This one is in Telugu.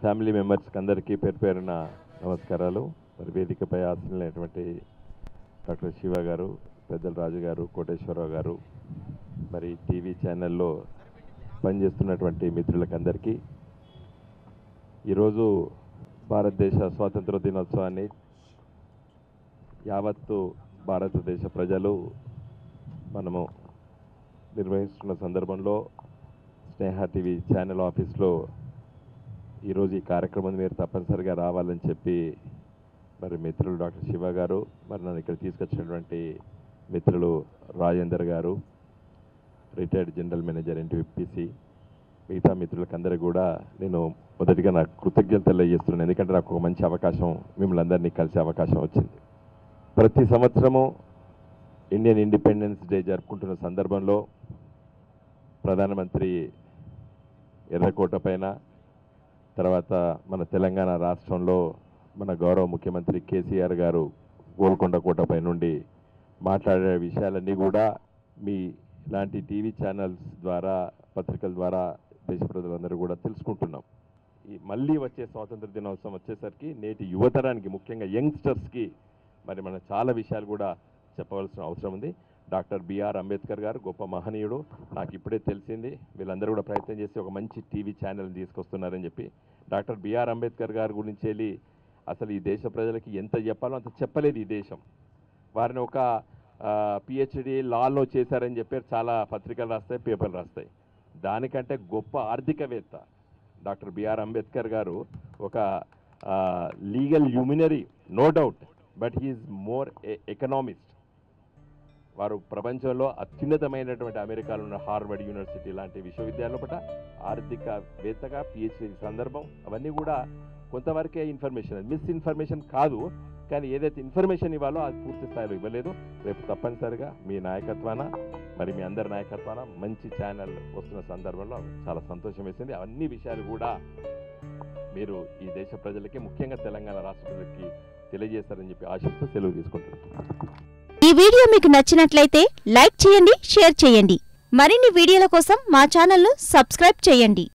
ఫ్యామిలీ మెంబర్స్కి అందరికీ పేరు పేరున నమస్కారాలు మరి వేదికపై ఆశలైనటువంటి డాక్టర్ శివ గారు పెద్దల రాజు గారు కోటేశ్వరరావు గారు మరి టీవీ ఛానల్లో పనిచేస్తున్నటువంటి మిత్రులకు అందరికీ ఈరోజు భారతదేశ స్వాతంత్ర దినోత్సవాన్ని యావత్తు భారతదేశ ప్రజలు మనము నిర్వహిస్తున్న సందర్భంలో స్నేహ టీవీ ఛానల్ ఆఫీస్లో ఈరోజు ఈ కార్యక్రమం మీరు తప్పనిసరిగా రావాలని చెప్పి మరి మిత్రులు డాక్టర్ శివ గారు మరి నన్ను ఇక్కడ తీసుకొచ్చినటువంటి మిత్రులు రాజేందర్ గారు రిటైర్డ్ జనరల్ మేనేజర్ ఎన్టీపీసీ మిగతా మిత్రులకందరూ కూడా నేను మొదటిగా నాకు కృతజ్ఞతలు తెలియజేస్తున్నాను ఎందుకంటే నాకు ఒక మంచి అవకాశం మిమ్మల్ని అందరినీ కలిసే అవకాశం వచ్చింది ప్రతి సంవత్సరము ఇండియన్ ఇండిపెండెన్స్ డే జరుపుకుంటున్న సందర్భంలో ప్రధానమంత్రి ఎర్రకోట పైన తర్వాత మన తెలంగాణ రాష్ట్రంలో మన గౌరవ ముఖ్యమంత్రి కేసీఆర్ గారు గోల్కొండ కోటపై నుండి మాట్లాడే విషయాలన్నీ కూడా మీ ఇలాంటి టీవీ ఛానల్స్ ద్వారా పత్రికల ద్వారా దేశ ప్రజలందరూ కూడా తెలుసుకుంటున్నాం ఈ మళ్ళీ వచ్చే స్వాతంత్ర దినోత్సవం వచ్చేసరికి నేటి యువతరానికి ముఖ్యంగా యంగ్స్టర్స్కి మరి మనం చాలా విషయాలు కూడా చెప్పవలసిన అవసరం ఉంది డాక్టర్ బిఆర్ అంబేద్కర్ గారు గొప్ప మహనీయుడు నాకు ఇప్పుడే తెలిసింది వీళ్ళందరూ కూడా ప్రయత్నం చేసి ఒక మంచి టీవీ ఛానల్ తీసుకొస్తున్నారని చెప్పి డాక్టర్ బిఆర్ అంబేద్కర్ గారి గురించి వెళ్ళి అసలు ఈ దేశ ప్రజలకి ఎంత చెప్పాలో అంత చెప్పలేదు ఈ దేశం వారిని ఒక పిహెచ్డి లాలో చేశారని చెప్పారు చాలా పత్రికలు రాస్తాయి పేపర్లు రాస్తాయి దానికంటే గొప్ప ఆర్థికవేత్త డాక్టర్ బిఆర్ అంబేద్కర్ గారు ఒక legal luminary no doubt but he is more economist వారు ప్రపంచంలో అత్యున్నతమైనటువంటి అమెరికాలో ఉన్న హార్వర్డ్ యూనివర్సిటీ లాంటి విశ్వవిద్యాలయం పట ఆర్థికవేత్తగా పిహెచ్డి సందర్భం అవన్నీ కూడా కొంతవరకే ఇన్ఫర్మేషన్ మిస్ ఇన్ఫర్మేషన్ కాదు కానీ ఏదైతే ఇన్ఫర్మేషన్ ఇవ్వాలో అది పూర్తి స్థాయిలో ఇవ్వలేదు రేపు తప్పనిసరిగా మీ నాయకత్వాన మరి మీ అందరి నాయకత్వాన మంచి ఛానల్ వస్తున్న సందర్భంలో చాలా సంతోషం వేసింది అన్ని విషయాలు కూడా మీరు ఈ దేశ ప్రజలకి ముఖ్యంగా తెలంగాణ రాష్ట్ర ప్రజలకి తెలియజేస్తారని చెప్పి ఆశిస్తూ సెలవు తీసుకుంటున్నాను ఈ వీడియో మీకు నచ్చినట్లయితే లైక్ చేయండి షేర్ చేయండి మరిన్ని వీడియోల కోసం మా ఛానల్ను సబ్స్క్రైబ్ చేయండి